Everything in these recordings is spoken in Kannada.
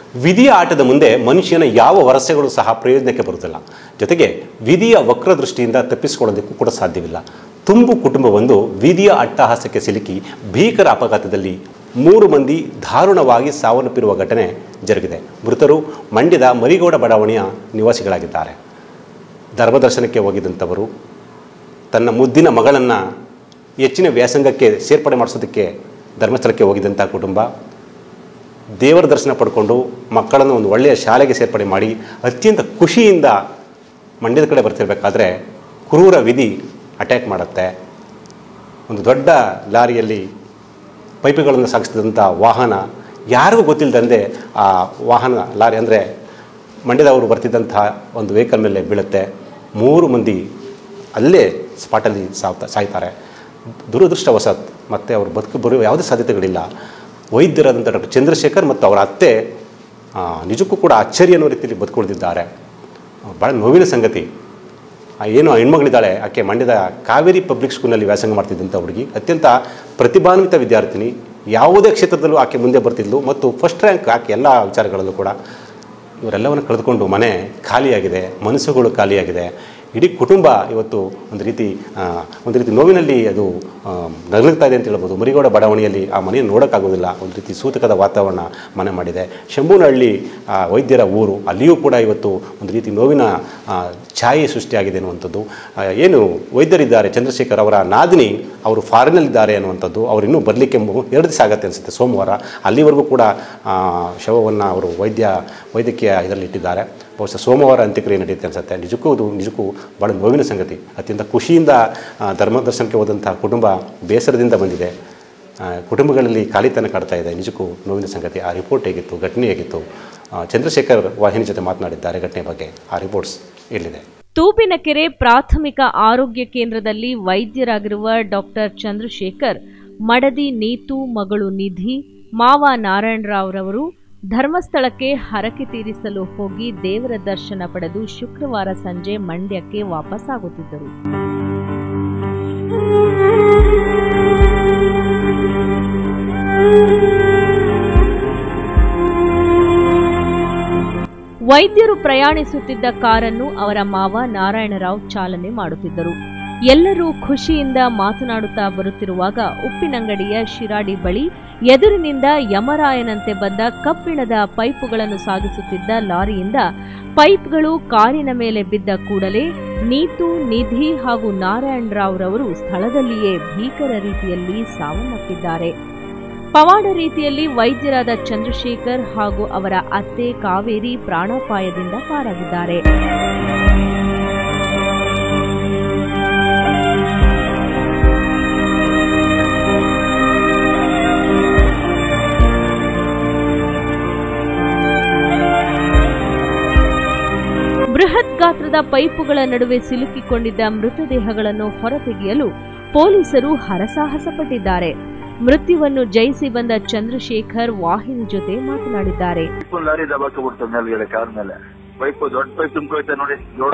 ವಿಧಿಯ ಆಟದ ಮುಂದೆ ಮನುಷ್ಯನ ಯಾವ ವರಸೆಗಳು ಸಹ ಪ್ರಯೋಜನಕ್ಕೆ ಬರುತ್ತಿಲ್ಲ ಜೊತೆಗೆ ವಿಧಿಯ ವಕ್ರದೃಷ್ಟಿಯಿಂದ ತಪ್ಪಿಸಿಕೊಳ್ಳೋದಕ್ಕೂ ಕೂಡ ಸಾಧ್ಯವಿಲ್ಲ ತುಂಬು ಕುಟುಂಬವೊಂದು ವಿಧಿಯ ಅಟ್ಟಹಾಸಕ್ಕೆ ಸಿಲುಕಿ ಭೀಕರ ಅಪಘಾತದಲ್ಲಿ ಮೂರು ಮಂದಿ ದಾರುಣವಾಗಿ ಸಾವನ್ನಪ್ಪಿರುವ ಘಟನೆ ಜರುಗಿದೆ ಮೃತರು ಮಂಡ್ಯದ ಮರಿಗೌಡ ಬಡಾವಣೆಯ ನಿವಾಸಿಗಳಾಗಿದ್ದಾರೆ ಧರ್ಮದರ್ಶನಕ್ಕೆ ಹೋಗಿದ್ದಂಥವರು ತನ್ನ ಮುದ್ದಿನ ಮಗಳನ್ನು ಹೆಚ್ಚಿನ ವ್ಯಾಸಂಗಕ್ಕೆ ಸೇರ್ಪಡೆ ಮಾಡಿಸೋದಕ್ಕೆ ಧರ್ಮಸ್ಥಳಕ್ಕೆ ಹೋಗಿದ್ದಂಥ ಕುಟುಂಬ ದೇವರ ದರ್ಶನ ಪಡ್ಕೊಂಡು ಮಕ್ಕಳನ್ನು ಒಂದು ಒಳ್ಳೆಯ ಶಾಲೆಗೆ ಸೇರ್ಪಡೆ ಮಾಡಿ ಅತ್ಯಂತ ಖುಷಿಯಿಂದ ಮಂಡ್ಯದ ಕಡೆ ಬರ್ತಿರ್ಬೇಕಾದ್ರೆ ಕ್ರೂರ ವಿಧಿ ಅಟ್ಯಾಕ್ ಮಾಡುತ್ತೆ ಒಂದು ದೊಡ್ಡ ಲಾರಿಯಲ್ಲಿ ಪೈಪುಗಳನ್ನು ಸಾಗಿಸಿದಂಥ ವಾಹನ ಯಾರಿಗೂ ಗೊತ್ತಿಲ್ಲದಂತೆ ಆ ವಾಹನ ಲಾರಿ ಅಂದರೆ ಮಂಡ್ಯದವರು ಬರ್ತಿದ್ದಂಥ ಒಂದು ವೆಹಿಕಲ್ ಮೇಲೆ ಬೀಳುತ್ತೆ ಮೂರು ಮಂದಿ ಅಲ್ಲೇ ಸ್ಪಾಟಲ್ಲಿ ಸಾವ್ತಾ ಸಾಯ್ತಾರೆ ದುರದೃಷ್ಟವಶಾತ್ ಮತ್ತು ಅವರು ಬದುಕು ಬರುವ ಯಾವುದೇ ಸಾಧ್ಯತೆಗಳಿಲ್ಲ ವೈದ್ಯರಾದಂಥ ಡಾಕ್ಟರ್ ಚಂದ್ರಶೇಖರ್ ಮತ್ತು ಅವರ ಅತ್ತೆ ಆ, ನಿಜಕ್ಕೂ ಕೂಡ ಅಚ್ಚರಿ ಅನ್ನೋ ರೀತಿಯಲ್ಲಿ ಬದುಕುಳಿದಿದ್ದಾರೆ ಭಾಳ ನೋವಿನ ಸಂಗತಿ ಆ ಏನು ಆ ಹೆಣ್ಮಗಳಿದ್ದಾಳೆ ಆಕೆ ಮಂಡ್ಯದ ಕಾವೇರಿ ಪಬ್ಲಿಕ್ ಸ್ಕೂಲ್ನಲ್ಲಿ ವ್ಯಾಸಂಗ ಮಾಡ್ತಿದ್ದಂಥ ಹುಡುಗಿ ಅತ್ಯಂತ ಪ್ರತಿಭಾನ್ವಿತ ವಿದ್ಯಾರ್ಥಿನಿ ಯಾವುದೇ ಕ್ಷೇತ್ರದಲ್ಲೂ ಆಕೆ ಮುಂದೆ ಬರ್ತಿದ್ಲು ಮತ್ತು ಫಸ್ಟ್ ರ್ಯಾಂಕ್ ಆಕೆ ಎಲ್ಲ ವಿಚಾರಗಳಲ್ಲೂ ಕೂಡ ಇವರೆಲ್ಲವನ್ನು ಕಳೆದುಕೊಂಡು ಮನೆ ಖಾಲಿಯಾಗಿದೆ ಮನಸ್ಸುಗಳು ಖಾಲಿಯಾಗಿದೆ ಇಡೀ ಕುಟುಂಬ ಇವತ್ತು ಒಂದು ರೀತಿ ಆ, ಒಂದು ರೀತಿ ನೋವಿನಲ್ಲಿ ಅದು ಆ, ನರಳುತ್ತಾ ಇದೆ ಅಂತ ಹೇಳ್ಬೋದು ಮರಿಗೌಡ ಬಡಾವಣೆಯಲ್ಲಿ ಆ ಮನೆಯನ್ನು ನೋಡೋಕ್ಕಾಗೋದಿಲ್ಲ ಒಂದು ರೀತಿ ಸೂತಕದ ವಾತಾವರಣ ಮನೆ ಮಾಡಿದೆ ಶಂಭೂನಹಳ್ಳಿ ಆ, ವೈದ್ಯರ ಊರು ಅಲ್ಲಿಯೂ ಕೂಡ ಇವತ್ತು ಒಂದು ರೀತಿ ನೋವಿನ ಆ, ಛಾಯೆ ಸೃಷ್ಟಿಯಾಗಿದೆ ಅನ್ನುವಂಥದ್ದು ಆ, ಏನು ವೈದ್ಯರಿದ್ದಾರೆ ಚಂದ್ರಶೇಖರ್ ಅವರ ನಾದಿನಿ ಅವರು ಫಾರಿನಲ್ಲಿದ್ದಾರೆ ಅನ್ನುವಂಥದ್ದು ಅವ್ರು ಇನ್ನೂ ಬರಲಿಕ್ಕೆ ಎರಡು ದಿವಸ ಆಗತ್ತೆ ಅನಿಸುತ್ತೆ ಸೋಮವಾರ ಅಲ್ಲಿವರೆಗೂ ಕೂಡ ಶವವನ್ನು ಅವರು ವೈದ್ಯ ವೈದ್ಯಕೀಯ ಇದರಲ್ಲಿ ಇಟ್ಟಿದ್ದಾರೆ ಬಹುಶಃ ಸೋಮವಾರ ಅಂತ್ಯಕ್ರಿಯೆ ನಡೆಯುತ್ತೆ ಅನಿಸುತ್ತೆ ನಿಜಕ್ಕೂ ಇದು ನಿಜಕ್ಕೂ ಭಾಳ ನೋವಿನ ಸಂಗತಿ ಅತ್ಯಂತ ಖುಷಿಯಿಂದ ಆ, ಧರ್ಮ ದರ್ಶನಕ್ಕೆ ಹೋದಂಥ ಕುಟುಂಬ ಬೇಸರದಿಂದ ಬಂದಿದೆ ಆ, ಕುಟುಂಬಗಳಲ್ಲಿ ಖಾಲಿತನ ಕಾಡ್ತಾ ಇದೆ ನಿಜಕ್ಕೂ ನೋವಿನ ಸಂಗತಿ ಆ ರಿಪೋರ್ಟ್ ಹೇಗಿತ್ತು ಘಟನೆ ಹೇಗಿತ್ತು ಆ, ಚಂದ್ರಶೇಖರ್ ವಾಹಿನಿ ಜೊತೆ ಮಾತನಾಡಿದ್ದಾರೆ ಘಟನೆ ಬಗ್ಗೆ ಆ ರಿಪೋರ್ಟ್ಸ್ ಇಲ್ಲಿದೆ ತೂಪಿನಕೆರೆ ಪ್ರಾಥಮಿಕ ಆರೋಗ್ಯ ಕೇಂದ್ರದಲ್ಲಿ ವೈದ್ಯರಾಗಿರುವ ಡಾಕ್ಟರ್ ಚಂದ್ರಶೇಖರ್ ಮಡದಿ ನೀತು ಮಗಳು ನಿಧಿ ಮಾವ ನಾರಾಯಣರಾವ್ರವರು ಧರ್ಮಸ್ಥಳಕ್ಕೆ ಹರಕೆ ತೀರಿಸಲು ಹೋಗಿ ದೇವರ ದರ್ಶನ ಪಡೆದು ಶುಕ್ರವಾರ ಸಂಜೆ ಮಂಡ್ಯಕ್ಕೆ ವಾಪಸ್ಸಾಗುತ್ತಿದ್ದರು ವೈದ್ಯರು ಪ್ರಯಾಣಿಸುತ್ತಿದ್ದ ಕಾರನ್ನು ಅವರ ಮಾವ ನಾರಾಯಣರಾವ್ ಚಾಲನೆ ಮಾಡುತ್ತಿದ್ದರು ಎಲ್ಲರೂ ಖುಷಿಯಿಂದ ಮಾತನಾಡುತ್ತಾ ಬರುತ್ತಿರುವಾಗ ಉಪ್ಪಿನಂಗಡಿಯ ಶಿರಾಡಿ ಬಳಿ ಎದುರಿನಿಂದ ಯಮರಾಯನಂತೆ ಬಂದ ಕಬ್ಬಿಣದ ಪೈಪುಗಳನ್ನು ಸಾಗಿಸುತ್ತಿದ್ದ ಲಾರಿಯಿಂದ ಪೈಪ್ಗಳು ಕಾರಿನ ಮೇಲೆ ಬಿದ್ದ ಕೂಡಲೇ ನೀತು ನಿಧಿ ಹಾಗೂ ನಾರಾಯಣರಾವ್ರವರು ಸ್ಥಳದಲ್ಲಿಯೇ ಭೀಕರ ರೀತಿಯಲ್ಲಿ ಸಾವನ್ನಪ್ಪಿದ್ದಾರೆ ಪವಾಡ ರೀತಿಯಲ್ಲಿ ವೈದ್ಯರಾದ ಚಂದ್ರಶೇಖರ್ ಹಾಗೂ ಅವರ ಅತ್ತೆ ಕಾವೇರಿ ಪ್ರಾಣಾಪಾಯದಿಂದ ಪಾರಾಗಿದ್ದಾರೆ ಬೃಹತ್ ಗಾತ್ರದ ಪೈಪುಗಳ ನಡುವೆ ಸಿಲುಕಿಕೊಂಡಿದ್ದ ಮೃತದೇಹಗಳನ್ನು ಹೊರತೆಗೆಯಲು ಪೊಲೀಸರು ಹರಸಾಹಸ ಪಟ್ಟಿದ್ದಾರೆ ಮೃತ್ಯುವನ್ನು ಜಯಿಸಿ ಬಂದ ಚಂದ್ರಶೇಖರ್ ವಾಹಿನಿ ಜೊತೆ ಮಾತನಾಡಿದ್ದಾರೆ ಪೈಪ್ ಲಾರಿ ದಬಾಕ ಬಿಡ್ತು ಮೇಲ್ಗಡೆ ಕಾರ್ ಮೇಲೆ ಪೈಪ್ ದೊಡ್ಡ ಪೈಪ್ ತುಂಬ್ಕೊಯ್ತಾ ನೋಡಿ ಲೋಡ್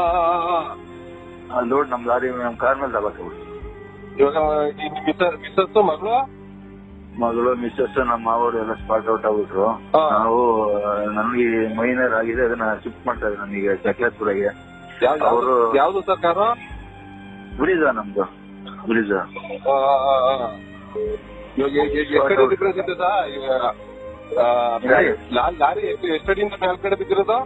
ಆ ಲೋಡ್ ನಮ್ ಲಾರಿ ನಮ್ ಕಾರ್ ಮೇಲೆ ದಬಾಕ ಬಿಡ್ತು ಇವಾಗ ಮಿಸ್ಸಸ್ ಮಿಸ್ಸಸ್ ಮಗಳು ಮಗಳು ಮಿಸ್ಸಸ್ ನಮ್ಮ ಮಾವರು ಎಲ್ಲ ಸ್ಪಾಟ್ ಔಟ್ ಆಗ್ಬಿಟ್ರು ಹಾ. ನಾವು ಆ, ನನ್ಗೆ ಮೈನರ್ ಆಗಿದೆ ಅದನ್ನ ಶಿಫ್ಟ್ ಮಾಡ್ತಾ ಇದ್ದಾರೆ ನನಗೆ ಚಕ್ಲೇಶ್ಪುರಗೆ ಯಾವ್ದು ಅವರು ಯಾವ್ದು ಸರ್ಕಾರ ಬ್ರಿಜಾ ನಮ್ದು ಬ್ರಿಜಾ ಇವಾಗ ಎಷ್ಟಡಿ ಡಿಫ್ರೆನ್ಸ್ ಇದೆ ಸರ್ ಇವಾಗ ಆ, ಲಾ- ಲಾರಿ ಎಷ್ಟು ಎಷ್ಟಡಿಯಿಂದ ಮೇಲ್ಗಡೆ ಬಿದ್ದಿರೋದು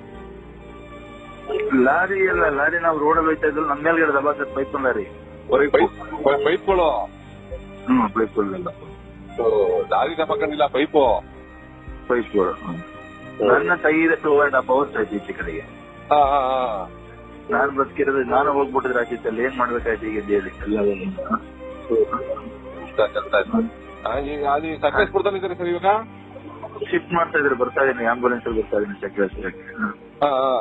ಲಾರಿ ಎಲ್ಲ ಲಾರಿ ನಾವು ರೋಡಲ್ಲಿ ಹೋಯ್ತಾ ಇದ್ವಿ ನಮ್ಮ ಮೇಲ್ಗಡೆ ದಬಾಕ ಪೈಪ್ ಲಾರಿ ಪೈಪ್ ಪೈಪ್ಗಳು ಹ್ಮ್ ಪೈಪ್ ಎಲ್ಲ ಲಾರಿ ದಬ್ಬಕೊಂಡಿಲ್ಲ ಪೈಪು ಪೈಪ್ಗಳು ನನ್ನ ತೆಗೆದ ಟೂ ಅಂಡ್ ಹಾಫ್ ಅವರ್ಸ್ ಆಯ್ತು ಈಚೆ ಕಡೆಗೆ ಹಾ ಹಾ ಹಾ ನಾನ್ ಬದುಕಿರೋದು ನಾನು ಹೋಗ್ಬಿಟ್ಟಿದ್ರೆ ಆಚೆತ್ತಲ್ಲಿ ಏನ್ ಮಾಡ್ಬೇಕಾಯ್ತು ಈಗ ಹೇಳಿ ಎಲ್ಲ ಅಲ್ಲಿ ಸಕಲೇಶ್ಪುರದಲ್ಲಿ ಇದ್ದಾರೆ ಸರ್ ಇವಾಗ ಶಿಫ್ಟ್ ಮಾಡ್ತಾ ಇದ್ರೆ ಬರ್ತಾ ಇದೀನಿ ಆಂಬುಲೆನ್ಸ್ ಅಲ್ಲಿ ಬರ್ತಾ ಇದೀನಿ ಚಕ್ರೇಶ್ವರಕ್ಕೆ ಹಾ, ಹಾ.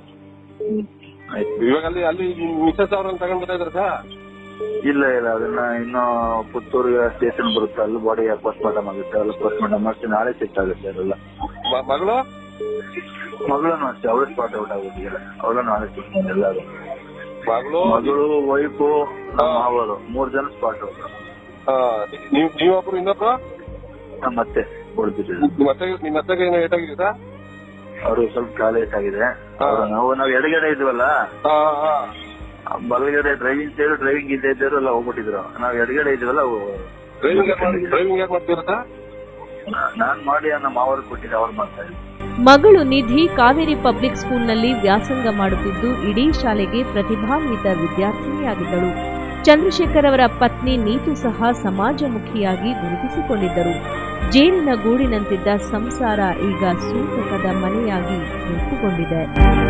ಇವಾಗ ಅಲ್ಲಿ ಅಲ್ಲಿ ಮಿಸಸ್ ಅವ್ರನ್ನ ತಗೊಂಡ್ ಬರ್ತಾ ಇದ್ದಾರೆ ಸರ್ ಇಲ್ಲ ಇಲ್ಲ ಅದನ್ನ ಇನ್ನು ಪುತ್ತೂರಿಗೆ ಸ್ಟೇಷನ್ ಬರುತ್ತೆ ಅಲ್ಲಿ ಬಾಡಿ ಪೋಸ್ಟ್ ಮಾರ್ಟಮ್ ಆಗುತ್ತೆ ಅಲ್ಲಿ ಪೋಸ್ಟ್ ಮಾರ್ಟಮ್ ಮಾಡಿ ನಾಳೆ ಶಿಫ್ಟ್ ಆಗುತ್ತೆ ಅದೆಲ್ಲ ಮ- ಮಗಳು ಮಗಳನ್ನು ಅಷ್ಟೇ ಅವಳು ಸ್ಪಾಟ್ ಔಟ್ ಆಗುತ್ತೆ ಈಗ ಅವಳು ನಾಳೆ ಶಿಫ್ಟ್ ಎಲ್ಲರೂ ಮಗಳು ಮಗಳು ವೈಫು ನಮ್ಮ ಮಾವರು ಮೂರ್ ಜನ ಸ್ಪಾಟ್ ಔಟ್ ಆ, ನೀವ್ ನೀವೊಬ್ರು ಇನ್ನೊಬ್ರು ಮತ್ತೆ ಹೊಡ್ಬಿಟ್ಟಿದ್ರು ನಿಮ್ಮ ಅತ್ತೆಗೆ ನಿಮ್ಮ ಅತ್ತೆಗೆ ಏನೋ ಏಟಾಗಿದೆ ಸರ್ ಅವರು ಸ್ವಲ್ಪ ಕಾಲ ಆಗಿದೆ ಅವ್ರು ನಾವು ನಾವು ಎಡಗಡೆ ಇದ್ವಲ್ಲ ಹಾ ಹಾ ಆ ಬಲಗಡೆ ಡ್ರೈವಿಂಗ್ ಸೇರು ಡ್ರೈವಿಂಗ್ ಇದ್ದೇ ಇದ್ದವರು ಎಲ್ಲ ಹೋಗ್ಬಿಟ್ಟಿದ್ರು ನಾವು ಎಡಗಡೆ ಇದ್ವಲ್ಲ ಅವು ಡ್ರೈವಿಂಗ್ ಡ್ರೈವಿಂಗ್ ಯಾಕೆ ಮಾಡ್ತಿರತ್ತ ನಾ- ನಾನ್ ಮಾಡಿ ನಮ್ಮ ಮಾವರು ಕೊಟ್ಟಿದ್ದೆ ಅವ್ರು ಮಾಡ್ತಾ ಇದ್ರು ಮಗಳು ನಿಧಿ ಕಾವೇರಿ ಪಬ್ಲಿಕ್ ಸ್ಕೂಲ್ನಲ್ಲಿ ವ್ಯಾಸಂಗ ಮಾಡುತ್ತಿದ್ದು ಇಡೀ ಶಾಲೆಗೆ ಪ್ರತಿಭಾನ್ವಿತ ವಿದ್ಯಾರ್ಥಿನಿಯಾಗಿದ್ದಳು ಚಂದ್ರಶೇಖರ್ ಅವರ ಪತ್ನಿ ನೀತು ಸಹ ಸಮಾಜಮುಖಿಯಾಗಿ ಗುರುತಿಸಿಕೊಂಡಿದ್ದರು ಜೇನಿನ ಗೂಡಿನಂತಿದ್ದ ಸಂಸಾರ ಈಗ ಸೂತಕದ ಮನೆಯಾಗಿ ರೂಪುಗೊಂಡಿದೆ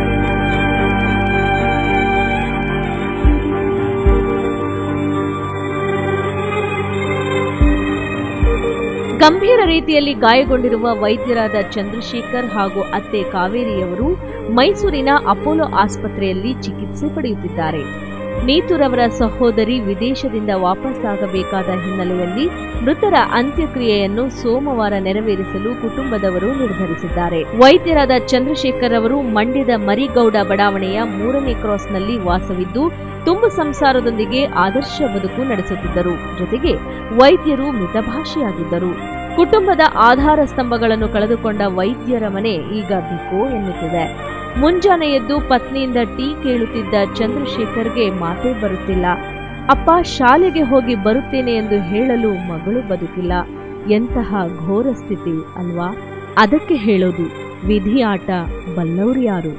ಗಂಭೀರ ರೀತಿಯಲ್ಲಿ ಗಾಯಗೊಂಡಿರುವ ವೈದ್ಯರಾದ ಚಂದ್ರಶೇಖರ್ ಹಾಗೂ ಅತ್ತೆ ಕಾವೇರಿಯವರು ಮೈಸೂರಿನ ಅಪೋಲೋ ಆಸ್ಪತ್ರೆಯಲ್ಲಿ ಚಿಕಿತ್ಸೆ ಪಡೆಯುತ್ತಿದ್ದಾರೆ ನೀತುರವರ ಸಹೋದರಿ ವಿದೇಶದಿಂದ ವಾಪಸ್ಸಾಗಬೇಕಾದ ಹಿನ್ನೆಲೆಯಲ್ಲಿ ಮೃತರ ಅಂತ್ಯಕ್ರಿಯೆಯನ್ನು ಸೋಮವಾರ ನೆರವೇರಿಸಲು ಕುಟುಂಬದವರು ನಿರ್ಧರಿಸಿದ್ದಾರೆ ವೈದ್ಯರಾದ ಚಂದ್ರಶೇಖರ್ ಅವರು ಮಂಡ್ಯದ ಮರಿಗೌಡ ಬಡಾವಣೆಯ ಮೂರನೇ ಕ್ರಾಸ್ನಲ್ಲಿ ವಾಸವಿದ್ದು ತುಂಬು ಸಂಸಾರದೊಂದಿಗೆ ಆದರ್ಶ ಬದುಕು ನಡೆಸುತ್ತಿದ್ದರು ಜೊತೆಗೆ ವೈದ್ಯರು ಮಿತಭಾಷೆಯಾಗಿದ್ದರು ಕುಟುಂಬದ ಆಧಾರ ಸ್ತಂಭಗಳನ್ನು ಕಳೆದುಕೊಂಡ ವೈದ್ಯರ ಮನೆ ಈಗ ಬಿಕೋ ಎನ್ನುತ್ತಿದೆ ಮುಂಜಾನೆ ಎದ್ದು ಪತ್ನಿಯಿಂದ ಟೀ ಕೇಳುತ್ತಿದ್ದ ಚಂದ್ರಶೇಖರ್ಗೆ ಮಾತೇ ಬರುತ್ತಿಲ್ಲ ಅಪ್ಪ ಶಾಲೆಗೆ ಹೋಗಿ ಬರುತ್ತೇನೆ ಎಂದು ಹೇಳಲು ಮಗಳು ಬದುಕಿಲ್ಲ ಎಂತಹ ಘೋರ ಸ್ಥಿತಿ ಅಲ್ವಾ ಅದಕ್ಕೆ ಹೇಳೋದು ವಿಧಿ ಆಟ ಬಲ್ಲವ್ರು ಯಾರು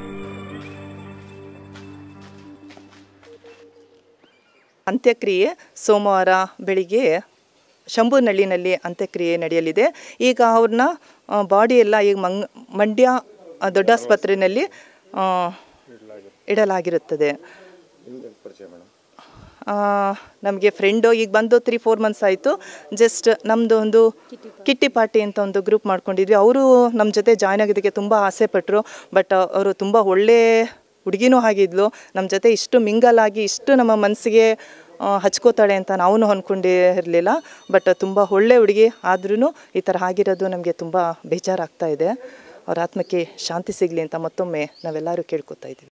ಅಂತ್ಯಕ್ರಿಯೆ ಸೋಮವಾರ ಬೆಳಿಗ್ಗೆ ಶಂಭುನಳ್ಳಿನಲ್ಲಿ ಅಂತ್ಯಕ್ರಿಯೆ ನಡೆಯಲಿದೆ ಈಗ ಅವ್ರನ್ನ ಬಾಡಿ ಎಲ್ಲ ಈಗ ಮಂಗ್ ಮಂಡ್ಯ ಆ, ದೊಡ್ಡಾಸ್ಪತ್ರೆಯಲ್ಲಿ ಆ, ಇಡಲಾಗಿರುತ್ತದೆ ನಮಗೆ ಫ್ರೆಂಡು ಈಗ ಬಂದು ತ್ರೀ ಫೋರ್ ಮಂತ್ಸ್ ಆಯಿತು ಜಸ್ಟ್ ನಮ್ಮದು ಒಂದು ಕಿಟ್ಟಿ ಪಾರ್ಟಿ ಅಂತ ಒಂದು ಗ್ರೂಪ್ ಮಾಡ್ಕೊಂಡಿದ್ವಿ ಅವರು ನಮ್ಮ ಜೊತೆ ಜಾಯ್ನ್ ಆಗೋದಕ್ಕೆ ತುಂಬ ಆಸೆ ಪಟ್ಟರು ಬಟ್ ಅವರು ತುಂಬ ಒಳ್ಳೆ ಹುಡುಗಿನೂ ಆಗಿದ್ಲು ನಮ್ಮ ಜೊತೆ ಇಷ್ಟು ಮಿಂಗಲ್ ಆಗಿ ಇಷ್ಟು ನಮ್ಮ ಮನಸ್ಸಿಗೆ ಹಚ್ಕೋತಾಳೆ ಅಂತ ನಾವು ಅಂದ್ಕೊಂಡಿರಲಿಲ್ಲ ಬಟ್ ತುಂಬ ಒಳ್ಳೆ ಹುಡುಗಿ ಆದ್ರೂ ಈ ಥರ ಆಗಿರೋದು ನಮಗೆ ತುಂಬ ಬೇಜಾರಾಗ್ತಾ ಇದೆ ಅವ್ರ ಆತ್ಮಕ್ಕೆ ಶಾಂತಿ ಸಿಗಲಿ ಅಂತ ಮತ್ತೊಮ್ಮೆ ನಾವೆಲ್ಲರೂ ಕೇಳ್ಕೊತಾ ಇದ್ದೀವಿ